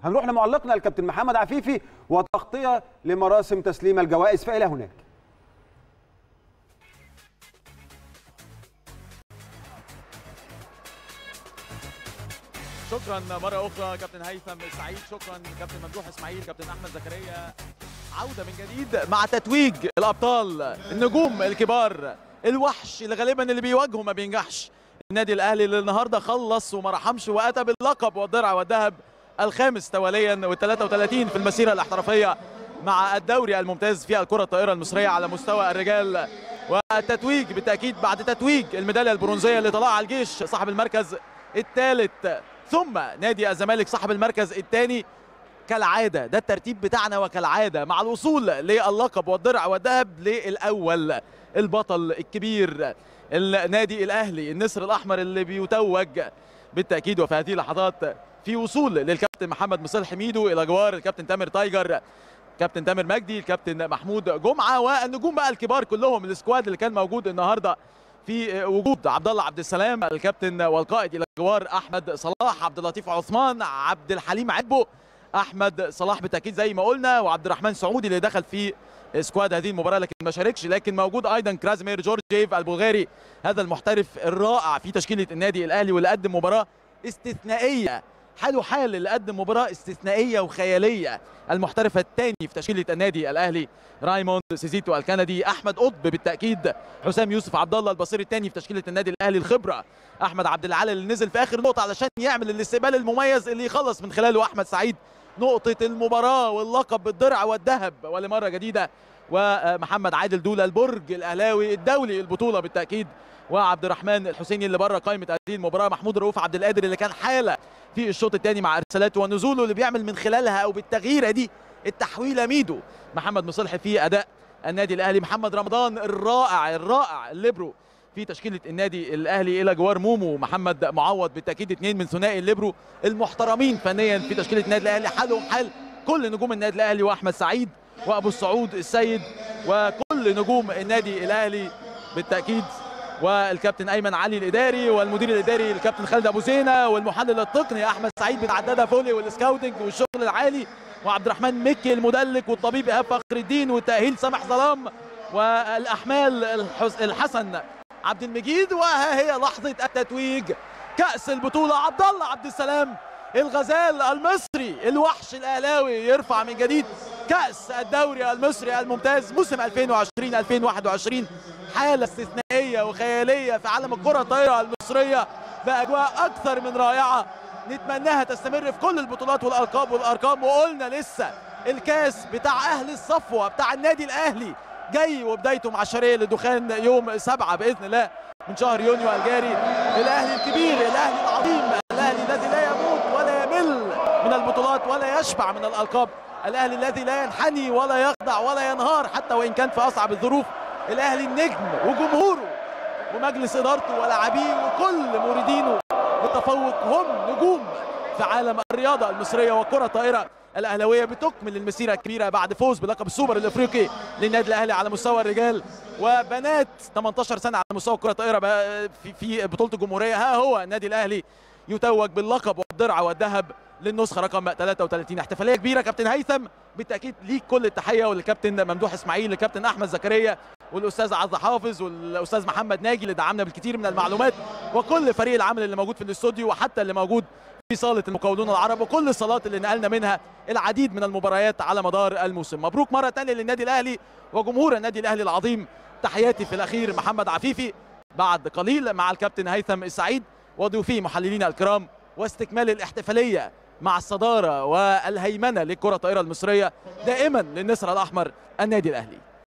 هنروح لمعلقنا الكابتن محمد عفيفي وتغطيه لمراسم تسليم الجوائز فالى هناك شكرا مرة أخرى كابتن هيثم سعيد شكرا كابتن ممدوح إسماعيل كابتن أحمد زكريا عودة من جديد مع تتويج الأبطال النجوم الكبار الوحش اللي غالبا اللي بيواجهه ما بينجحش النادي الأهلي اللي النهاردة خلص وما رحمش وأتى باللقب والدرع والذهب الخامس تواليا وال33 في المسيرة الاحترافية مع الدوري الممتاز في الكرة الطائرة المصرية على مستوى الرجال والتتويج بالتأكيد بعد تتويج الميدالية البرونزية اللي طلعها الجيش صاحب المركز الثالث ثم نادي الزمالك صاحب المركز الثاني كالعاده ده الترتيب بتاعنا وكالعاده مع الوصول للقب والدرع والذهب للاول البطل الكبير النادي الاهلي النسر الاحمر اللي بيتوج بالتاكيد وفي هذه اللحظات في وصول للكابتن محمد مصالح حميدو الى جوار الكابتن تامر تايجر كابتن تامر مجدي الكابتن محمود جمعه والنجوم بقى الكبار كلهم السكواد اللي كان موجود النهارده في وجود عبد الله عبد السلام الكابتن والقائد الى جوار احمد صلاح عبد اللطيف عثمان عبد الحليم عبو احمد صلاح بالتاكيد زي ما قلنا وعبد الرحمن سعودي اللي دخل في سكواد هذه المباراه لكن ما شاركش لكن موجود ايضا كرازمير جورجيف البلغاري هذا المحترف الرائع في تشكيله النادي الاهلي واللي قدم مباراه استثنائيه حاله حال اللي قدم مباراه استثنائيه وخياليه المحترف الثاني في تشكيله النادي الاهلي رايموند سيزيتو الكندي احمد قطب بالتاكيد حسام يوسف عبد الله البصير الثاني في تشكيله النادي الاهلي الخبره احمد عبد العال اللي نزل في اخر نقطه علشان يعمل الاستقبال المميز اللي يخلص من خلاله احمد سعيد نقطه المباراه واللقب بالدرع والذهب ولمره جديده ومحمد عادل دوله البرج الاهلاوي الدولي البطوله بالتاكيد وعبد الرحمن الحسيني اللي بره قائمه هذه المباراه محمود رؤوف عبد القادر اللي كان حاله في الشوط الثاني مع ارسالاته ونزوله اللي بيعمل من خلالها او بالتغييره دي التحويله ميدو محمد مصلح في اداء النادي الاهلي محمد رمضان الرائع الرائع الليبرو في تشكيله النادي الاهلي الى جوار مومو محمد معوض بالتاكيد اثنين من ثنائي الليبرو المحترمين فنيا في تشكيله النادي الاهلي حالهم حال كل نجوم النادي الاهلي واحمد سعيد وابو السعود السيد وكل نجوم النادي الاهلي بالتاكيد والكابتن ايمن علي الاداري والمدير الاداري الكابتن خالد ابو زينه والمحلل التقني احمد سعيد بن عداده فولي والسكاوتنج والشغل العالي وعبد الرحمن مكي المدلك والطبيب ايهاب فخر الدين والتاهيل سامح ظلام والاحمال الحسن عبد المجيد وها هي لحظه التتويج كاس البطوله عبد الله عبد السلام الغزال المصري الوحش الاهلاوي يرفع من جديد كاس الدوري المصري الممتاز موسم 2020 2021 حاله استثنائيه وخياليه في عالم الكره الطايره المصريه باجواء اكثر من رائعه نتمناها تستمر في كل البطولات والالقاب والارقام وقلنا لسه الكاس بتاع اهل الصفوه بتاع النادي الاهلي جاي وبدايته مع شرقيه للدخان يوم سبعة باذن الله من شهر يونيو الجاري الاهلي الكبير الاهلي العظيم الاهلي الذي لا يموت ولا يمل من البطولات ولا يشبع من الالقاب الاهلي الذي لا ينحني ولا يخضع ولا ينهار حتى وان كان في اصعب الظروف الاهلي النجم وجمهوره ومجلس ادارته ولاعبيه وكل مريدينه بالتفوق هم نجوم في عالم الرياضه المصريه والكره الطائره الاهلاويه بتكمل المسيره الكبيره بعد فوز بلقب السوبر الافريقي للنادي الاهلي على مستوى الرجال وبنات 18 سنه على مستوى الكره الطائره في في بطوله الجمهوريه ها هو النادي الاهلي يتوج باللقب والدرع والذهب للنسخه رقم 33 احتفاليه كبيره كابتن هيثم بالتاكيد ليك كل التحيه وللكابتن ممدوح اسماعيل للكابتن احمد زكريا والاستاذ عز حافظ والاستاذ محمد ناجي اللي دعمنا بالكثير من المعلومات وكل فريق العمل اللي موجود في الاستوديو وحتى اللي موجود في صاله المقاولون العرب وكل الصالات اللي نقلنا منها العديد من المباريات على مدار الموسم مبروك مره ثانيه للنادي الاهلي وجمهور النادي الاهلي العظيم تحياتي في الاخير محمد عفيفي بعد قليل مع الكابتن هيثم السعيد وضيوفي محللين الكرام واستكمال الاحتفاليه مع الصداره والهيمنه للكره الطائره المصريه دائما للنسر الاحمر النادي الاهلي